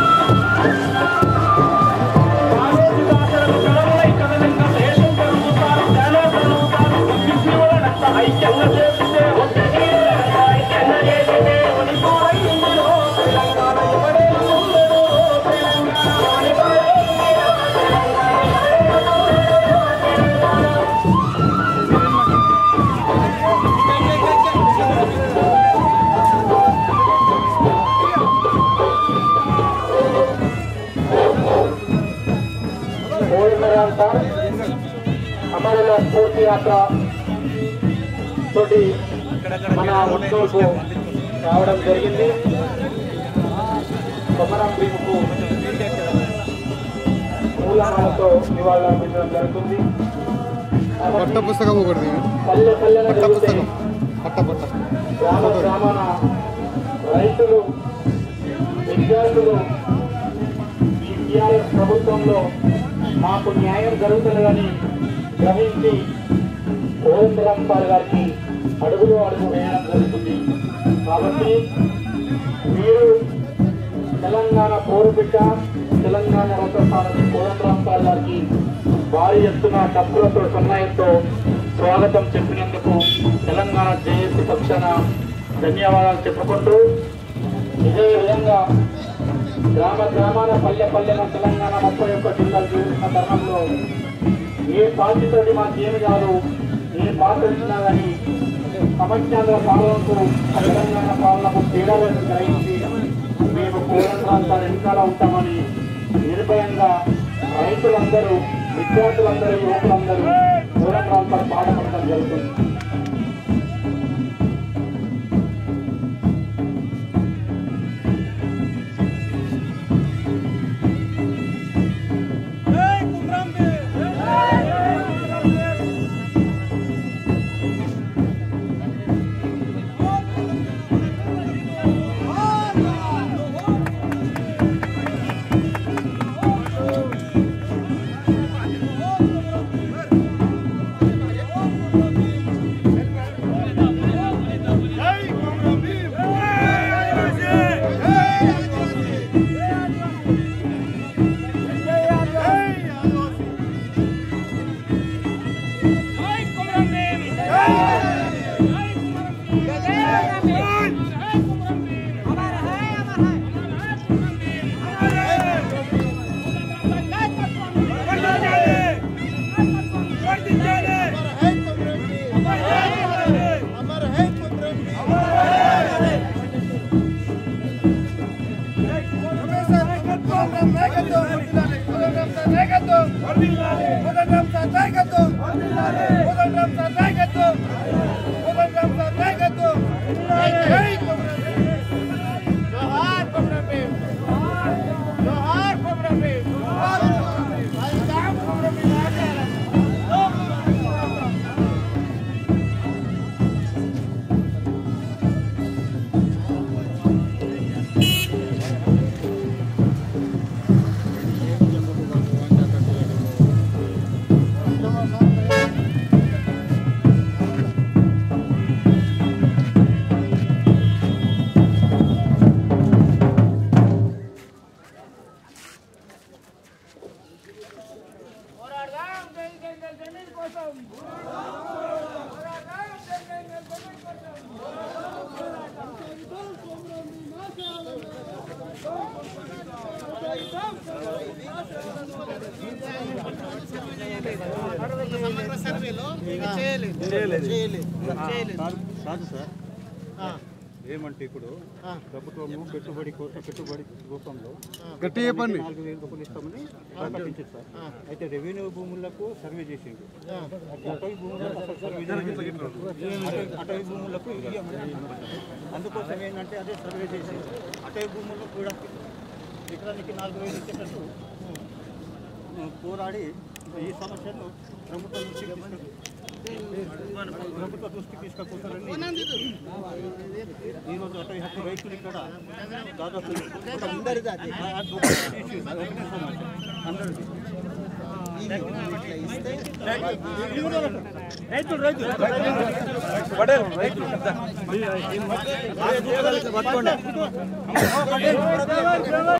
మూడున్నరంతా అమరుల స్ఫూర్తి యాత్ర తోటి మన ముందుకు రావడం జరిగింది కొమరం భీముకు పూలమాలతో నివాళులర్పించడం జరుగుతుంది పట్ట పుస్తకం ఒకటి పల్లె పల్లెన పట్ట జరిగితే పుస్తకం పట్ట పట్ట గ్రామ గ్రామాన రైతులు విద్యార్థులు ఈ టీఆర్ఎస్ ప్రభుత్వంలో మాకు న్యాయం జరుగుతుందని గ్రహించి కోదండరాంపాల్ గారికి అడుగులు అడుగు వేయడం జరుగుతుంది కాబట్టి మీరు తెలంగాణ పౌరబిడ్డ తెలంగాణ రథస్థానం కోదండరాంపాల్ గారికి భారీ ఎత్తున డబ్బులతో సన్నాయంతో స్వాగతం చెప్పినందుకు తెలంగాణ జేఏసీ పక్షాన ధన్యవాదాలు చెప్పుకుంటూ ఇదే విధంగా గ్రామ గ్రామాల పల్లె పల్లెన తెలంగాణ ముప్పై ఒక్క జిల్లాలు చూసిన తరుణంలో ఏ పార్టీతోటి మాకేమి కాదు ఏ పాత్ర ఇచ్చినా కానీ సమైక్యాంధ్ర పాలనకు తెలంగాణ పాలనకు తేడాలను గ్రహించి మేము పూర్వ ప్రాంతాల వెనకాల ఉంటామని నిర్భయంగా రైతులందరూ విద్యార్థులందరూ యువకులందరూ పూర్వ ప్రాంతాలు పాటుపడడం జరుగుతుంది పోరాడదాం జై జంగల్ జమీన్ కోసం పోరాడదాం జై జంగల్ జమీన్ కోసం సమగ్ర సర్వేలో ఇవి చేయలేదు చేయలేదు చేయలేదు కాదు సార్ ఏమంటే ఇప్పుడు ప్రభుత్వము పెట్టుబడి కోసం పెట్టుబడి రూపంలో గట్టి చెప్పండి నాలుగు వేల రూపాయలు ఇస్తామని ప్రకటించింది సార్ అయితే రెవెన్యూ భూములకు సర్వే చేసింది అటవీ భూములకు అసలు సర్వే చేయలేదు. అటవీ- అటవీ భూములకు ఇయ్యమని అన్నారు. అందుకోసం ఏంటంటే అదే సర్వే చేసి అటవీ భూములకు కూడా ఎకరానికి నాలుగు వేలు ఇచ్చేటట్టు ఉమ్, పోరాడి ఈ సమస్యను ప్రభుత్వం దృష్టికి తీసుకు- ప్రభుత్వ దృష్టికి తీసుకొస్తారని ఈరోజు అటవీ హక్కు రైతులు ఇక్కడ దాదాపు అందరిది అది. ఆ advocacy issues, ఒకటే సమస్య. అందరిది. రైతులు రైతులు